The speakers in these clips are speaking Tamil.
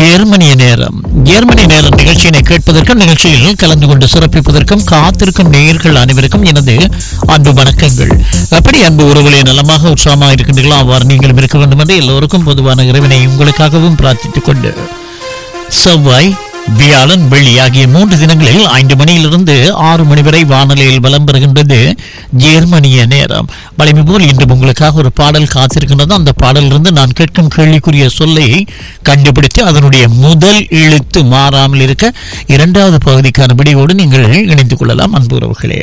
ஜெர்மனிய நேரம் ஜெர்மனி நேரம் நிகழ்ச்சியினை கேட்பதற்கும் நிகழ்ச்சியில் கலந்து கொண்டு சிறப்பிப்பதற்கும் காத்திருக்கும் நேயர்கள் அனைவருக்கும் எனது அன்பு வணக்கங்கள் எப்படி அன்பு உறவுகளே நலமாக உற்சாகமாக இருக்கின்றீர்களோ அவ்வாறு நீங்களும் இருக்க வேண்டும் என்று எல்லோருக்கும் பொதுவான இறைவனை உங்களுக்காகவும் பிரார்த்தித்துக் கொண்டு செவ்வாய் வியாழன் வெள்ளி ஆகிய மூன்று தினங்களில் ஐந்து மணியிலிருந்து ஆறு மணி வரை வானொலியில் வலம் பெறுகின்றது ஜெர்மனிய நேரம் வலிமை போல் இன்று உங்களுக்காக ஒரு பாடல் காத்திருக்கின்றது அந்த பாடலிலிருந்து நான் கேட்கும் கேள்விக்குரிய சொல்லை கண்டுபிடித்து அதனுடைய முதல் எழுத்து மாறாமல் இருக்க இரண்டாவது பகுதிக்கான விடியோடு நீங்கள் இணைந்து கொள்ளலாம் அன்பு உறவுகளே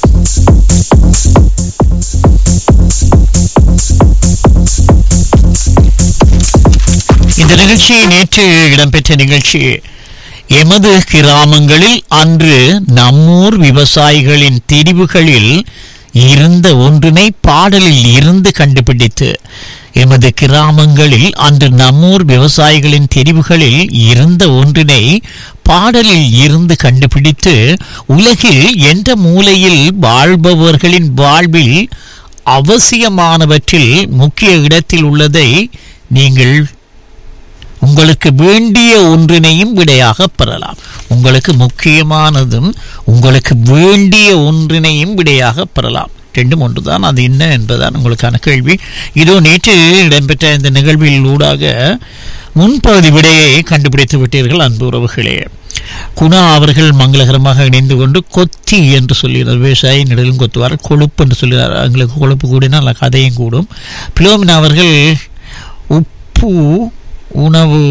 இந்த நிகழ்ச்சி நேற்று இடம்பெற்ற நிகழ்ச்சி எமது கிராமங்களில் அன்று நம்மூர் விவசாயிகளின் தெரிவுகளில் இருந்த ஒன்றினை பாடலில் இருந்து கண்டுபிடித்து எமது கிராமங்களில் அன்று நம்மூர் விவசாயிகளின் தெரிவுகளில் இருந்த ஒன்றினை பாடலில் இருந்து கண்டுபிடித்து உலகில் எந்த மூலையில் வாழ்பவர்களின் வாழ்வில் அவசியமானவற்றில் முக்கிய இடத்தில் உள்ளதை நீங்கள் உங்களுக்கு வேண்டிய ஒன்றினையும் விடையாக பெறலாம் உங்களுக்கு முக்கியமானதும் உங்களுக்கு வேண்டிய ஒன்றினையும் விடையாக பெறலாம் ரெண்டும் ஒன்றுதான் அது என்ன என்பதுதான் உங்களுக்கான கேள்வி இதோ நேற்று இடம்பெற்ற இந்த நிகழ்வில் ஊடாக முன்பகுதி விடையை கண்டுபிடித்து விட்டீர்கள் அன்பு உறவுகளே குணா அவர்கள் மங்களகரமாக இணைந்து கொண்டு கொத்தி என்று சொல்கிறார் விவசாயி நெடலும் கொத்துவார் கொழுப்பு என்று சொல்கிறார் எங்களுக்கு கொழுப்பு கூடினால் கதையும் கூடும் பிலோமினா அவர்கள் உப்பு உணவு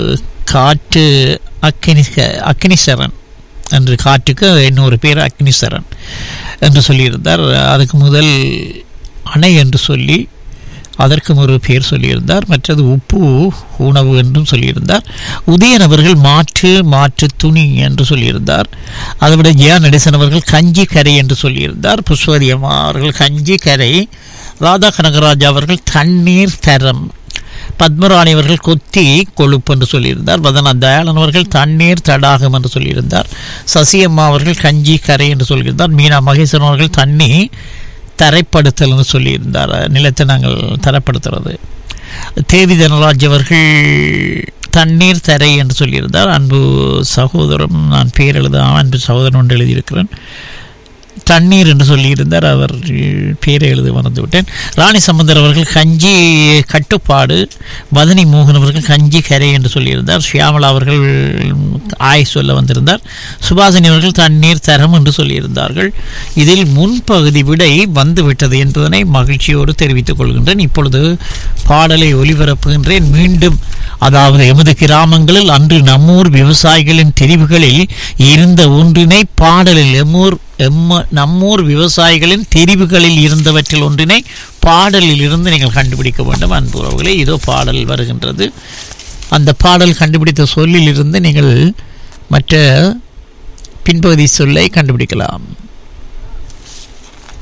காற்று அக்கினி அக்னிசரன் என்று காற்றுக்கு இன்னொரு பேர் அக்னிசரன் என்று சொல்லியிருந்தார் அதுக்கு முதல் அணை என்று சொல்லி அதற்கும் ஒரு பேர் சொல்லியிருந்தார் மற்றது உப்பு உணவு என்றும் சொல்லியிருந்தார் உதயன் அவர்கள் மாற்று மாற்று துணி என்று சொல்லியிருந்தார் அதைவிட ஜியா நடேசன் அவர்கள் கஞ்சி கரை என்று சொல்லியிருந்தார் புஷ்பவதி அம்மா அவர்கள் கஞ்சி கரை ராதா கனகராஜ் அவர்கள் தண்ணீர் தரம் பத்மராணி அவர்கள் கொத்தி கொழுப்பு என்று சொல்லியிருந்தார் வதனா தயாளன் அவர்கள் தண்ணீர் தடாகம் என்று சொல்லியிருந்தார் சசியம்மா அவர்கள் கஞ்சி கரை என்று சொல்லியிருந்தார் மீனா மகேஸ்வரன் அவர்கள் தண்ணி தரைப்படுத்தல் என்று சொல்லியிருந்தார் நிலத்தை நாங்கள் தரப்படுத்துறது தேவி தனராஜ் அவர்கள் தண்ணீர் தரை என்று சொல்லியிருந்தார் அன்பு சகோதரம் நான் பேர் எழுத அன்பு சகோதரன் ஒன்று எழுதியிருக்கிறேன் தண்ணீர் என்று சொல்லியிருந்தார் அவர் பேரை எழுத மறந்து விட்டேன் ராணி சம்பந்தர் அவர்கள் கஞ்சி கட்டுப்பாடு வதனி மோகன் அவர்கள் கஞ்சி கரை என்று சொல்லியிருந்தார் ஷியாமலா அவர்கள் ஆய் சொல்ல வந்திருந்தார் சுபாசினி அவர்கள் தண்ணீர் தரம் என்று சொல்லியிருந்தார்கள் இதில் முன்பகுதி விடை வந்துவிட்டது என்பதனை மகிழ்ச்சியோடு தெரிவித்துக் கொள்கின்றேன் இப்பொழுது பாடலை ஒலிபரப்புகின்றேன் மீண்டும் அதாவது எமது கிராமங்களில் அன்று நம்மூர் விவசாயிகளின் தெரிவுகளில் இருந்த ஒன்றினை பாடலில் எம்மூர் எம்ம நம்மூர் விவசாயிகளின் தெரிவுகளில் இருந்தவற்றில் ஒன்றினை பாடலில் இருந்து நீங்கள் கண்டுபிடிக்க வேண்டும் அன்புறவுகளே இதோ பாடல் வருகின்றது அந்த பாடல் கண்டுபிடித்த சொல்லில் இருந்து நீங்கள் மற்ற பின்பகுதி சொல்லை கண்டுபிடிக்கலாம்